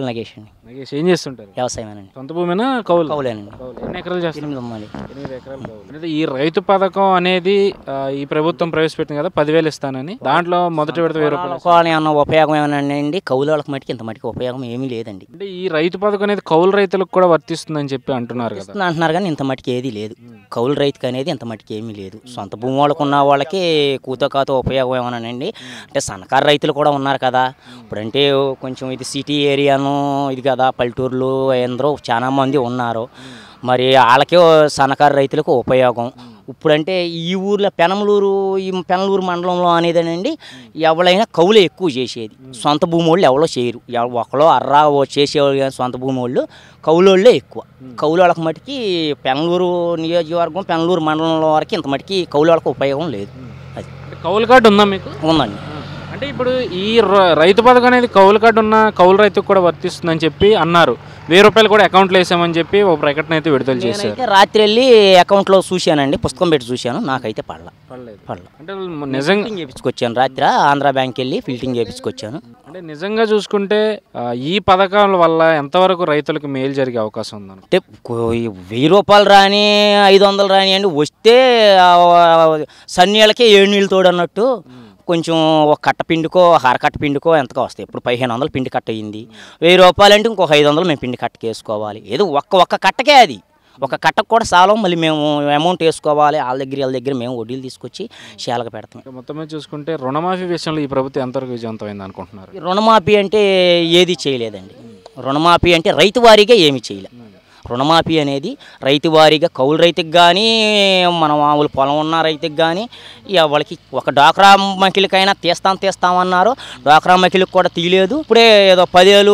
నగేష్ అండి నాగేష్ ఏం చేస్తుంటారు వ్యవసాయమేనండి సొంత భూమినా కౌలు కౌలేనండి కౌలు. ఎన్ని ఎకరాలు చేస్తారు ఎనిమిది అమ్మాలి ఎనిమిది ఎకరాలు కౌలు. అంటే ఈ రైతు పథకం అనేది ఆ, ఈ ప్రభుత్వం ప్రవేశపెట్టింది కదా పదివేలు ఇస్తానని దాంట్లో మొదటి విడత వెయ్యి రూపాయలు వాళ్ళకి ఏమన్నా ఉపయోగం ఏమైనా అండి కౌలు వాళ్ళకి మటుకు ఇంత మటుకు ఉపయోగం ఏమీ లేదండి అంటే ఈ రైతు పథకం అనేది కౌలు రైతులకు కూడా వర్తిస్తుందని చెప్పి అంటున్నారు కదా ఇస్తుంది అంటున్నారు కానీ ఇంత మటుకు ఏది లేదు కౌలు రైతుకి అనేది ఇంత మటుకు ఏమీ లేదు సొంత భూమి వాళ్ళకు ఉన్న వాళ్ళకి కూతో కాతో ఉపయోగం ఏమోనండి అంటే సన్నకారు రైతులు కూడా ఉన్నారు కదా ఇప్పుడంటే కొంచెం ఇది సిటీ ఏరియాను ఇది కదా పల్లెటూర్లు అందరూ చాలా మంది ఉన్నారు మరి వాళ్ళకే సన్నకారు రైతులకు ఉపయోగం ఇప్పుడంటే ఈ ఊర్లో పెనమలూరు ఈ పెనమలూరు మండలంలో అనేదేనండి ఎవరైనా కౌలు ఎక్కువ చేసేది సొంత భూమి వాళ్ళు ఎవరో చేయరు ఎవ- ఒకలో అర్రా ఓ చేసేవాళ్ళు కానీ సొంత భూమి వాళ్ళు కౌలు వాళ్ళే ఎక్కువ కౌలు వాళ్ళకి మటుకి పెనలూరు నియోజకవర్గం పెనలూరు మండలంలో వరకు ఇంత మటుకి కౌలు వాళ్ళకి ఉపయోగం లేదు అది అంటే కౌలు కార్డు ఉందా మీకు ఉందండి అంటే ఇప్పుడు ఈ ర- రైతు పథకం అనేది కౌలు కార్డు ఉన్న కౌలు రైతుకు కూడా వర్తిస్తుందని చెప్పి అన్నారు వెయ్యి రూపాయలు కూడా అకౌంట్లో వేసామని చెప్పి ఒక ప్రకటన అయితే విడుదల చేశారు నేనైతే రాత్రి వెళ్ళి అకౌంట్లో చూశానండి పుస్తకం పెట్టి చూశాను నాకైతే పడల పడల అంటే నిజంగా ఫిల్టింగ్ చేయించుకొచ్చాను రాత్రి ఆంధ్ర బ్యాంక్ వెళ్ళి ఫిల్టింగ్ చేయించుకొచ్చాను అంటే నిజంగా చూసుకుంటే ఆ, ఈ పథకాల వల్ల ఎంతవరకు రైతులకు మేలు జరిగే అవకాశం ఉందను అంటే కో- ఈ వెయ్యి రూపాయలు రాని ఐదు వందలు రాని అండి వస్తే ఆ, సన్నీళ్ళకే ఏడు నీళ్ళు తోడు అన్నట్టు కొంచెం ఒక కట్ట పిండికో అరకట్ట పిండికో ఎంతగా వస్తాయి ఇప్పుడు పదిహేను వందలు పిండి కట్ట అయ్యింది వెయ్యి రూపాయలు అంటే ఇంకొక ఐదు వందలు మేము పిండి కట్టకి వేసుకోవాలి ఏదో ఒక్క ఒక్క కట్టకే అది ఒక కట్టకు కూడా సాలం మళ్ళీ మేము అమౌంట్ వేసుకోవాలి వాళ్ళ దగ్గర వాళ్ళ దగ్గర మేము వడ్డీలు తీసుకొచ్చి శాలకు పెడతాం ఇంకా మొత్తం మీద చూసుకుంటే రుణమాఫీ విషయంలో ఈ ప్రభుత్వం ఎంతవరకు విజయవంతమైంది అనుకుంటున్నారు ఈ రుణమాఫీ అంటే ఏది చేయలేదండి రుణమాఫీ అంటే రైతు వారీగా ఏమి చేయలే రుణమాఫీ అనేది రైతు వారీగా కౌలు రైతుకి కానీ మన మామూలు పొలం ఉన్న రైతుకి కానీ వాళ్ళకి ఒక డాక్రా మహిళకైనా తీస్తాం తీస్తామన్నారు డాక్రా మహిళకి కూడా తీయలేదు ఇప్పుడే ఏదో పదేళ్ళు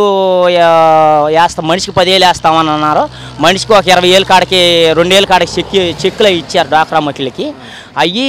యా- వేస్తాం మనిషికి పదేళ్ళు వేస్తామని అన్నారు మనిషికి ఒక ఇరవై ఏళ్ళ కాడికి రెండేళ్ళ కాడికి చెక్ చెక్కులు ఇచ్చారు డాక్రా మహిళకి అవి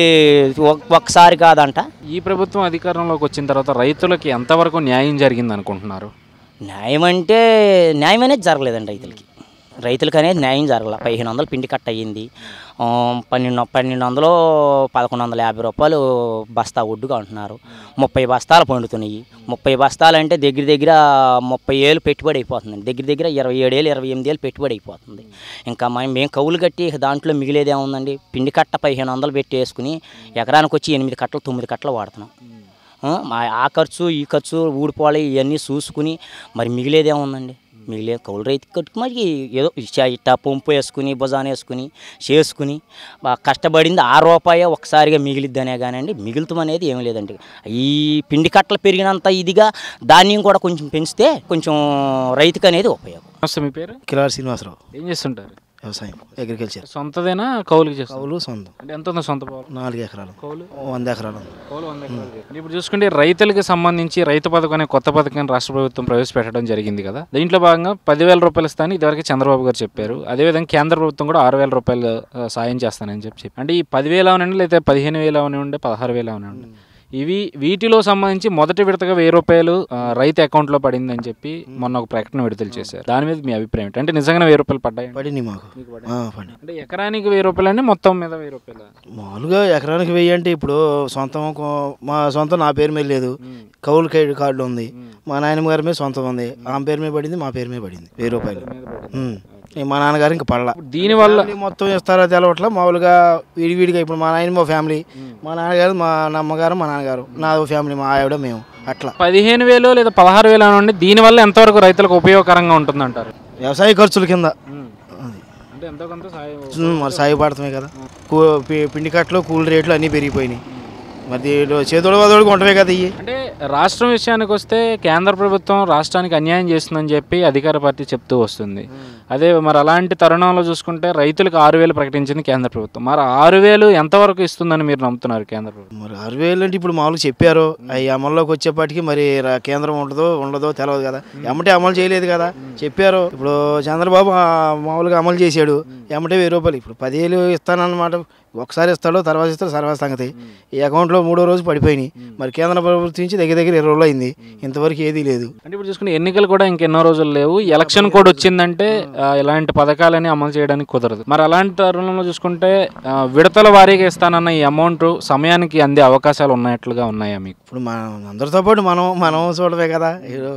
ఒక్కసారి కాదంట ఈ ప్రభుత్వం అధికారంలోకి వచ్చిన తర్వాత రైతులకి ఎంతవరకు న్యాయం జరిగింది అనుకుంటున్నారు న్యాయం అంటే న్యాయం అనేది జరగలేదండి రైతులకి రైతులకి అనేది న్యాయం జరగల పదిహేను వందలు పిండి కట్ అయ్యింది ఆ, పన్నెండు పన్నెండు వందలు పదకొండు వందల యాభై రూపాయలు బస్తా ఒడ్డుగా అంటున్నారు ముప్పై బస్తాలు పండుతున్నాయి ముప్పై బస్తాలు అంటే దగ్గర దగ్గర ముప్పై ఏళ్ళు పెట్టుబడి అయిపోతుంది దగ్గర దగ్గర ఇరవై ఏడేళ్ళు ఇరవై ఎనిమిది ఏళ్ళు పెట్టుబడి అయిపోతుంది ఇంకా మేము మేము కౌలు కట్టి దాంట్లో మిగిలేది ఏముందండి పిండి కట్ట పదిహేను వందలు పెట్టి వేసుకుని ఎకరానికి వచ్చి ఎనిమిది కట్టలు తొమ్మిది కట్టలు వాడుతున్నాం ఆ, మా ఆ ఖర్చు ఈ ఖర్చు ఊడిపోవాలి ఇవన్నీ చూసుకుని మరి మిగిలేదేముందండి మిగిలే కౌలు రైతు కట్టుకు మరి ఏదో ఇచ్చా ఇట్టా పంపు వేసుకుని భుజాన వేసుకుని చేసుకుని బాగా కష్టపడింది ఆ రూపాయే ఒకసారిగా మిగిలిద్దనే కానండి మిగులుతాం అనేది ఏమీ లేదండి ఈ పిండి కట్టలు పెరిగినంత ఇదిగా ధాన్యం కూడా కొంచెం పెంచితే కొంచెం రైతుకు అనేది ఉపయోగం నమస్తే మీ పేరు కిలారి శ్రీనివాసరావు ఏం చేస్తుంటారు వ్యవసాయం అగ్రికల్చర్ సొంతదేనా కౌలుకి చేస్తారు కౌలు సొంతం అంటే ఎంత ఉందో సొంత పొలం నాలుగు ఎకరాలు కౌలు వంద ఎకరాలు ఉంది. కౌలు వంద ఎకరాలు చేస్తారు. ఇప్పుడు చూసుకుంటే రైతులకు సంబంధించి రైతు పథకం అనే కొత్త పథకాన్ని రాష్ట్ర ప్రభుత్వం ప్రవేశపెట్టడం జరిగింది కదా దీంట్లో భాగంగా పదివేల రూపాయలు ఇస్తానని ఇదివరకు చంద్రబాబు గారు చెప్పారు అదేవిధంగా కేంద్ర ప్రభుత్వం కూడా ఆరు వేల రూపాయలు ఆ, సాయం చేస్తానని చెప్పి చెప్పి అంటే ఈ పదివేలు అవనండి లేదా పదిహేను వేలు అవనివ్వండి పదహారు వేలు అవనివ్వండి ఇవి వీటిలో సంబంధించి మొదటి విడతగా వెయ్యి రూపాయలు ఆ, రైతు అకౌంట్లో పడిందని చెప్పి మొన్న ఒక ప్రకటన విడుదల చేశారు దాని మీద మీ అభిప్రాయం ఏంటి? అంటే నిజంగానే వెయ్యి రూపాయలు పడ్డాయి పడింది మాకు ఆ, పడింది అంటే ఎకరానికి వెయ్యి రూపాయలు అండి మొత్తం మీద వెయ్యి రూపాయలు మామూలుగా ఎకరానికి వెయ్యి అంటే ఇప్పుడు సొంతం కొ- మా సొంతం నా పేరు మీద లేదు కౌలు క్రెడిట్ కార్డు ఉంది మా నాయనమ్మ గారి మీద సొంతం ఉంది ఆమె పేరు మీద పడింది మా పేరు మీద పడింది వెయ్యి రూపాయలు ఉమ్. ఇక మా నాన్నగారు ఇంకా పడలా దీనివల్ల ఫ్యామిలీ మొత్తం ఇస్తారో తెలవట్ల మామూలుగా విడివిడిగా ఇప్పుడు మా నాయనమ్మ ఫ్యామిలీ మా నాన్నగారు మా అమ్మగారు మా నాన్నగారు నా ఫ్యామిలీ మా ఆవిడ మేము అట్లా పదిహేను వేలు లేదా పదహారు వేలు అనండి దీనివల్ల ఎంతవరకు రైతులకు ఉపయోగకరంగా ఉంటుందంటారు వ్యవసాయ ఖర్చుల కింద అది అంటే ఎంతో కొంత సాయం ఉమ్, మరి సాగుపడతామే కదా కూ- పి- పిండి కట్టలు కూలి రేట్లు అన్నీ పెరిగిపోయినాయి మరి దీంట్లో చేదోడు వదోడుగా ఉంటవే కదా ఇవి అంటే రాష్ట్రం విషయానికి వస్తే కేంద్ర ప్రభుత్వం రాష్ట్రానికి అన్యాయం చేస్తుందని చెప్పి అధికార పార్టీ చెప్తూ వస్తుంది అదే మరి అలాంటి తరుణంలో చూసుకుంటే రైతులకు ఆరు వేలు ప్రకటించింది కేంద్ర ప్రభుత్వం మరి ఆరు వేలు ఎంతవరకు ఇస్తుందని మీరు నమ్ముతున్నారు కేంద్ర ప్రభుత్వం మరి ఆరు వేలు అంటే ఇప్పుడు మామూలుగా చెప్పారు అవి అమల్లోకి వచ్చేపాటికి మరి రా- కేంద్రం ఉంటుందో ఉండదో తెలియదు కదా ఎమ్మటే అమలు చేయలేదు కదా చెప్పారు ఇప్పుడు చంద్రబాబు ఆ, మామూలుగా అమలు చేశాడు ఎమ్మటే వెయ్యి రూపాయలు ఇప్పుడు పదివేలు ఇస్తానన్నమాట ఒకసారి ఇస్తాడు తర్వాత ఇస్తాడు సర్వా సంగతి ఈ అకౌంట్లో మూడో రోజు పడిపోయినాయి మరి కేంద్ర ప్రభుత్వం నుంచి దగ్గర దగ్గర ఇరవై రోజులు అయింది ఇంతవరకు ఏదీ లేదు అంటే ఇప్పుడు చూసుకుంటే ఎన్నికలు కూడా ఇంకెన్నో రోజులు లేవు ఎలక్షన్ కోడ్ వచ్చిందంటే ఆ, ఇలాంటి పథకాలని అమలు చేయడానికి కుదరదు మరి అలాంటి తరుణంలో చూసుకుంటే ఆ, విడతల వారీగా ఇస్తానన్న ఈ అమౌంట్ సమయానికి అందే అవకాశాలు ఉన్నట్లుగా ఉన్నాయా మీకు ఇప్పుడు మన అందరితో పాటు మనం మనం చూడవే కదా ఇప్పుడు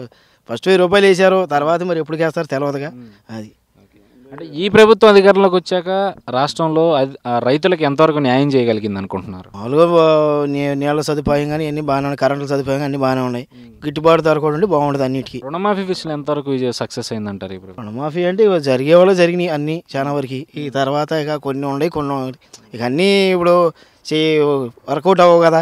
ఫస్ట్ వెయ్యి రూపాయలు వేసారు తర్వాత మరి ఎప్పుడు వేస్తారు తెలియదుగా అది అంటే ఈ ప్రభుత్వం అధికారంలోకి వచ్చాక రాష్ట్రంలో అది- ఆ రైతులకు ఎంతవరకు న్యాయం చేయగలిగింది అనుకుంటున్నారు మామూలుగా ఆ, నీ- నీళ్ళ సదుపాయం కానీ అన్ని బాగానే ఉన్నాయి కరెంటు సదుపాయం కానీ అన్ని బాగానే ఉన్నాయి గిట్టుబాటు ధర కూడా ఉండి బాగుంటుంది అన్నిటికీ రుణమాఫీ విషయంలో ఎంతవరకు విజయ సక్సెస్ అయిందంటారు ఈ ప్రభుత్వం రుణమాఫీ అంటే ఇవి జరిగే వాళ్ళు జరిగినాయి అన్ని చాలా వరకు ఈ తర్వాత ఇక కొన్ని ఉన్నాయి కొన్ని ఉన్నాయి. ఇక అన్నీ ఇప్పుడు చే వర్కౌట్ అవ్వవు కదా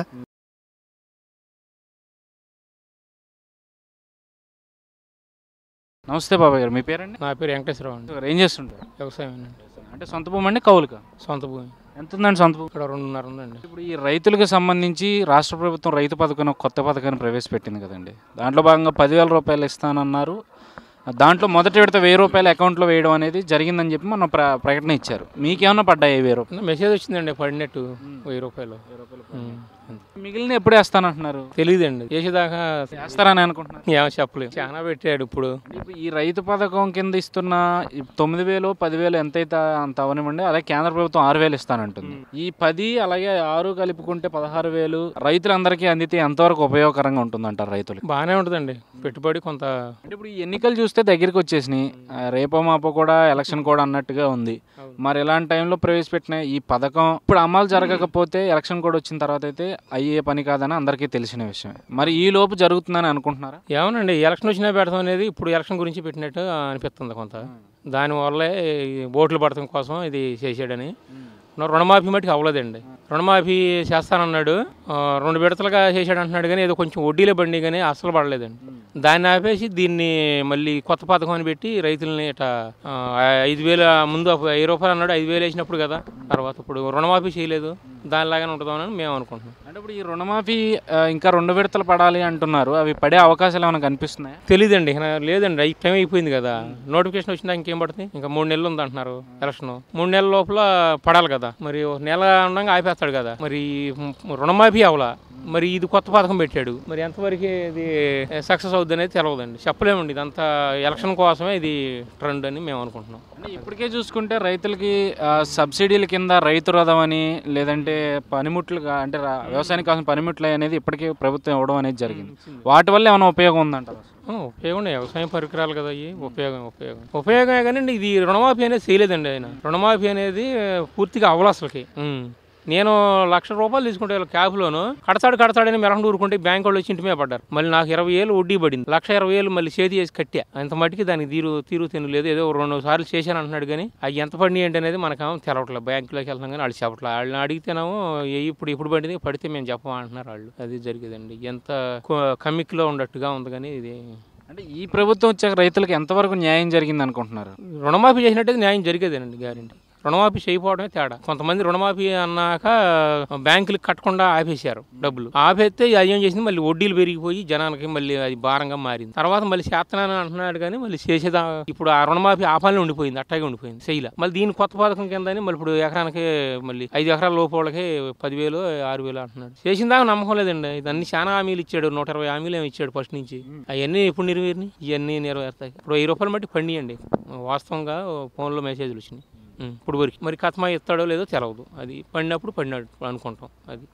నమస్తే బాబాయ్ గారు మీ పేరండి నా పేరు వెంకటేశ్వరరావు అండి గారు ఏం చేస్తుంటారు వ్యవసాయం అండి అంటే సొంత భూమి అండి కౌలుక సొంత భూమి ఎంత ఉందండి సొంత భూమి ఇక్కడ రెండున్నర ఉందండి ఇప్పుడు ఈ రైతులకు సంబంధించి రాష్ట్ర ప్రభుత్వం రైతు పథకం ఒక కొత్త పథకాన్ని ప్రవేశపెట్టింది కదండి దాంట్లో భాగంగా పదివేల రూపాయలు ఇస్తానన్నారు దాంట్లో మొదటి విడత వెయ్యి రూపాయలు అకౌంట్లో వేయడం అనేది జరిగిందని చెప్పి మొన్న ప్ర ప్రకటన ఇచ్చారు మీకేమన్నా పడ్డాయి వెయ్యి రూపాయలు మెసేజ్ వచ్చిందండి పడినట్టు వెయ్యి రూపాయలు ఉం. అంతే. మిగిలిన ఎప్పుడు వేస్తానంటున్నారు తెలీదండి చేసేదాకా వేస్తారని అనుకుంటున్నారు ఏమో చెప్పలేము చాలా పెట్టాడు ఇప్పుడు ఇప్పుడు ఈ రైతు పథకం కింద ఇస్తున్న ఈ తొమ్మిది వేలు పదివేలు ఎంతైతే అంత అవనివ్వండి అలాగే కేంద్ర ప్రభుత్వం ఆరు వేలు ఇస్తానంటుంది ఈ పది అలాగే ఆరు కలుపుకుంటే పదహారు వేలు రైతులందరికీ అందితే ఎంతవరకు ఉపయోగకరంగా ఉంటుందంటారు రైతులు బాగానే ఉంటుందండి పెట్టుబడి కొంత అంటే ఇప్పుడు ఈ ఎన్నికలు చూస్తే దగ్గరికి వచ్చేసినాయి ఆ, రేపో మాపో కూడా ఎలక్షన్ కూడా అన్నట్టుగా ఉంది మరి ఇలాంటి టైంలో ప్రవేశపెట్టిన ఈ పథకం ఇప్పుడు అమలు జరగకపోతే ఎలక్షన్ కూడా వచ్చిన తర్వాత అయితే అయ్యే పని కాదని అందరికీ తెలిసిన విషయమే మరి ఈ లోపు జరుగుతుందని అనుకుంటున్నారా ఏమోనండి ఎలక్షన్ వచ్చినా పెడతాం అనేది ఇప్పుడు ఎలక్షన్ గురించి పెట్టినట్టు అనిపిస్తుంది కొంత దానివల్లే ఈ ఓట్లు పడటం కోసం ఇది చేసాడని నా రుణమాఫీ మటుకు అవ్వలేదండి రుణమాఫీ చేస్తానన్నాడు ఆ, రెండు విడతలుగా చేశాడు అంటున్నాడు కానీ ఏదో కొంచెం వడ్డీలో బండి కానీ అసలు పడలేదండి దాన్ని ఆపేసి దీన్ని మళ్ళీ కొత్త పథకం అని పెట్టి రైతుల్ని ఇట ఆ, ఐదు వేలు ముందు అప్పుడు వెయ్యి రూపాయలు అన్నాడు ఐదు వేలు వేసినప్పుడు కదా తర్వాత ఇప్పుడు రుణమాఫీ చేయలేదు దానిలాగానే ఉంటుందని మేము అనుకుంటున్నాం అంటే ఇప్పుడు ఈ రుణమాఫీ ఆ, ఇంకా రెండు విడతలు పడాలి అంటున్నారు అవి పడే అవకాశాలు ఏమైనా కనిపిస్తున్నాయా తెలీదండి ఇక లేదండి అయి టైం అయిపోయింది కదా నోటిఫికేషన్ వచ్చినా ఇంకేం పడుతుంది ఇంకా మూడు నెలలు ఉంది అంటున్నారు ఎలక్షన్ మూడు నెలల లోపల పడాలి కదా మరి ఒక నెల ఉండగా ఆపేస్తాడు కదా మరి మ్- రుణమాఫీ అవలా మరి ఇది కొత్త పథకం పెట్టాడు మరి ఎంతవరకు ఇది సక్సెస్ అవుద్ది అనేది తెలియదండి చెప్పలేమండి ఇదంతా ఎలక్షన్ కోసమే ఇది ట్రెండ్ అని మేము అనుకుంటున్నాం అంటే ఇప్పటికే చూసుకుంటే రైతులకి ఆ, సబ్సిడీల కింద రైతు రథం అని లేదంటే పనిముట్లుగా అంటే రా- వ్యవసాయానికి కావాల్సిన పనిముట్లు అనేది ఇప్పటికే ప్రభుత్వం ఇవ్వడం అనేది జరిగింది వాటి వల్ల ఏమైనా ఉపయోగం ఉందంటారు ఆ, ఉపయోగం ఉన్నాయి. వ్యవసాయం పరికరాలు కదా అవి ఉపయోగం ఉపయోగం ఉపయోగమే కానీ ఇది రుణమాఫీ అనేది చేయలేదండి ఆయన రుణమాఫీ అనేది ఆ, పూర్తిగా అవ్వదు అసలుకి ఉం. నేను లక్ష రూపాయలు తీసుకుంటే వీళ్ళ క్యాబ్లోను కడతాడు కడతాడని మెరహండు ఊరుకుంటే బ్యాంక్ వాళ్ళు వచ్చి ఇంటి మీద పడ్డారు మళ్ళీ నాకు ఇరవై ఏళ్ళు వడ్డీ పడింది లక్ష ఇరవై ఏళ్ళు మళ్ళీ చేతి చేసి కట్టా అంత మట్టికి దానికి తీరు తీరు తిను లేదు ఏదో రెండు సార్లు చేశాను అంటున్నాడు కానీ అవి ఎంత పడినాయి ఏంటి అనేది మనకేమో తెలవట్లేదు బ్యాంకులోకి వెళ్తాం కానీ వాళ్ళు చెప్పట్లేదు వాళ్ళని అడిగితేనేమో "ఏ ఇప్పుడు ఇప్పుడు పడింది పడితే మేము చెప్పమా అంటున్నారు వాళ్ళు అది జరిగేదండి ఎంత కొ- కమ్మిక్లో ఉన్నట్టుగా ఉంది కానీ ఇది అంటే ఈ ప్రభుత్వం వచ్చాక రైతులకు ఎంతవరకు న్యాయం జరిగింది అనుకుంటున్నారు రుణమాఫీ చేసినట్టయితే న్యాయం జరిగేదేనండి గ్యారెంటీ రుణమాఫీ చేయకపోవడమే తేడా కొంతమంది రుణమాఫీ అన్నాక బ్యాంకులకు కట్టకుండా ఆపేశారు డబ్బులు ఆపేస్తే అది ఏం చేసింది మళ్ళీ వడ్డీలు పెరిగిపోయి జనానికి మళ్ళీ అది భారంగా మారింది తర్వాత మళ్ళీ చేస్తున్నాను అంటున్నాడు కానీ మళ్ళీ చేసేదా ఇప్పుడు ఆ రుణమాఫీ ఆపాలని ఉండిపోయింది అట్టాగే ఉండిపోయింది చేయలే మళ్ళీ దీని కొత్త పథకం కింద మళ్ళీ ఇప్పుడు ఎకరానికి మళ్ళీ ఐదు ఎకరాల లోపు వాళ్ళకి పదివేలు ఆరు వేలు అంటున్నాడు చేసిన దాకా నమ్మకం లేదండి ఇదన్నీ చాలా హామీలు ఇచ్చాడు నూట ఇరవై హామీలు ఏమి ఇచ్చాడు ఫస్ట్ నుంచి అవన్నీ ఎప్పుడు నెరవేరినాయి ఇవన్నీ నెరవేరుతాయి ఇప్పుడు వెయ్యి రూపాయలు బట్టి పండియండి వాస్తవంగా ఫోన్లో మెసేజ్లు వచ్చినాయి ఉం, ఇప్పుడు వరకు మరి కథమా ఇస్తాడో లేదో తెలవదు అది పడినప్పుడు పడినాడు అనుకుంటాం అది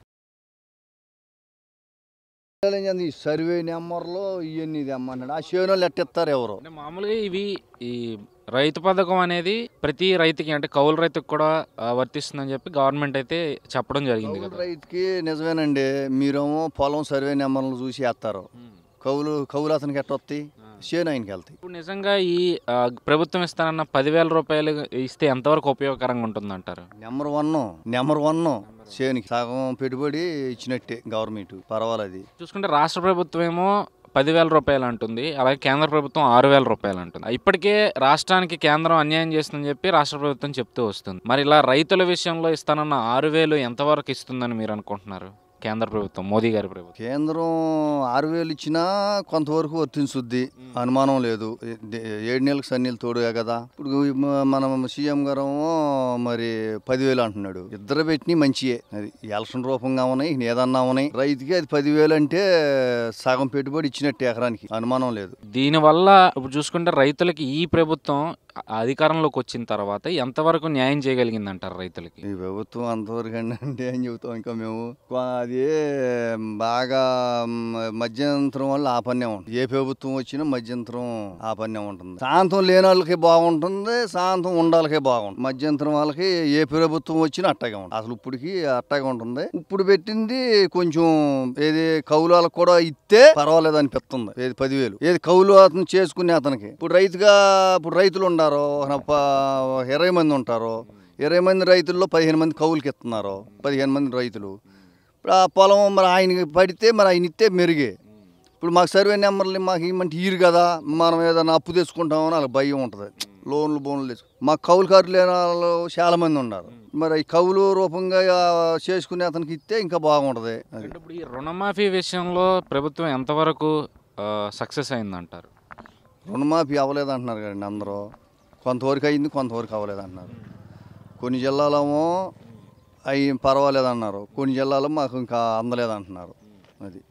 ఈ సర్వే నెంబర్లో ఇవన్నీ తెమ్మన్నాడు ఆ చేనులు ఎట్టిస్తారు ఎవరు అంటే మామూలుగా ఇవి ఈ రైతు పథకం అనేది ప్రతి రైతుకి అంటే కౌలు రైతుకి కూడా ఆ, వర్తిస్తుందని చెప్పి గవర్నమెంట్ అయితే చెప్పడం జరిగింది కౌలు కదా రైతుకి నిజమేనండి మీరేమో పొలం సర్వే నెంబర్లు చూసి వేస్తారు కౌలు కౌలు అతనికి ఎట్ట వస్తాయి చేను ఆయనకి వెళ్తాయి ఇప్పుడు నిజంగా ఈ ఆ, ప్రభుత్వం ఇస్తానన్న పదివేల రూపాయలు ఇస్తే ఎంతవరకు ఉపయోగకరంగా ఉంటుందంటారు నెంబర్ వన్ నెంబర్ వన్ చేనుకి సగం పెట్టుబడి ఇచ్చినట్టే గవర్నమెంట్ పర్వాలేదు చూసుకుంటే రాష్ట్ర ప్రభుత్వం ఏమో పదివేల రూపాయలు అంటుంది అలాగే కేంద్ర ప్రభుత్వం ఆరు వేల రూపాయలు అంటుంది ఇప్పటికే రాష్ట్రానికి కేంద్రం అన్యాయం చేస్తుందని చెప్పి రాష్ట్ర ప్రభుత్వం చెప్తూ వస్తుంది మరి ఇలా రైతుల విషయంలో ఇస్తానన్న ఆరు వేలు ఎంతవరకు ఇస్తుందని మీరు అనుకుంటున్నారు కేంద్ర ప్రభుత్వం మోదీ గారి ప్రభుత్వం కేంద్రం ఆరు వేలు ఇచ్చినా కొంతవరకు వర్తించుద్ది అనుమానం లేదు ఏ- ఏడు నెలలకు సన్నీళ్ళు తోడుగా కదా ఇప్పుడు మ- మన సీఎం గారు మరి పదివేలు అంటున్నాడు ఇద్దరు పెట్టిన మంచియే అది ఎలక్షన్ రూపంగా ఉన్నాయి ఏదన్నా ఉన్నాయి రైతుకి అది పదివేలు అంటే సగం పెట్టుబడి ఇచ్చినట్టు ఎకరానికి అనుమానం లేదు దీనివల్ల ఇప్పుడు చూసుకుంటే రైతులకి ఈ ప్రభుత్వం అ- అధికారంలోకి వచ్చిన తర్వాత ఎంతవరకు న్యాయం చేయగలిగింది అంటారు రైతులకి ఈ ప్రభుత్వం అంతవరకు అండి అంటే ఏం చెబుతాం ఇంకా మేము కొ- అది బాగా మ- మధ్యంతరం వల్ల ఆ పన్నే ఉంటుంది ఏ ప్రభుత్వం వచ్చినా మధ్యంతరం ఆ పన్నే ఉంటుంది శాంతం లేని వాళ్ళకి బాగుంటుంది శాంతం ఉండాలకే బాగుంటుంది మధ్యంతరం వాళ్ళకి ఏ ప్రభుత్వం వచ్చినా అట్టగా ఉంటుంది అసలు ఇప్పటికి అట్టగా ఉంటుంది ఇప్పుడు పెట్టింది కొంచెం ఏది కౌలు వాళ్ళకి కూడా ఇస్తే పర్వాలేదు అనిపిస్తుంది ఏది పదివేలు ఏది కౌలు అతను చేసుకునే అతనికి ఇప్పుడు రైతుగా ఇప్పుడు రైతులు ఉండారు ఒక ప- ఇరవై మంది ఉంటారు ఇరవై మంది రైతుల్లో పదిహేను మంది కౌలుకి ఇస్తున్నారు పదిహేను మంది రైతులు ఇప్పుడు ఆ పొలం మరి ఆయనకి పడితే మరి ఆయన ఇస్తే మెరుగే ఇప్పుడు మాకు సర్వే నెంబర్లు మాకు ఇమ్మంటే ఈరు కదా మనం ఏదైనా అప్పు తెచ్చుకుంటామని వాళ్ళకి భయం ఉంటుంది లోన్లు బోన్లు తెచ్చు మాకు కౌలుకారులు లేని వాళ్ళు చాలా మంది ఉన్నారు మరి ఈ కౌలు రూపంగా చేసుకునే అతనికి ఇస్తే ఇంకా బాగుంటుంది అది అంటే ఇప్పుడు ఈ రుణమాఫీ విషయంలో ప్రభుత్వం ఎంతవరకు సక్సెస్ అయిందంటారు రుణమాఫీ అవ్వలేదు అంటున్నారు కదండి అందరూ కొంతవరకు అయింది కొంతవరకు అవ్వలేదు అంటున్నారు కొన్ని జిల్లాలేమో అవి పర్వాలేదు అన్నారు కొన్ని జిల్లాలో మాకు ఇంకా అందలేదు అంటున్నారు అది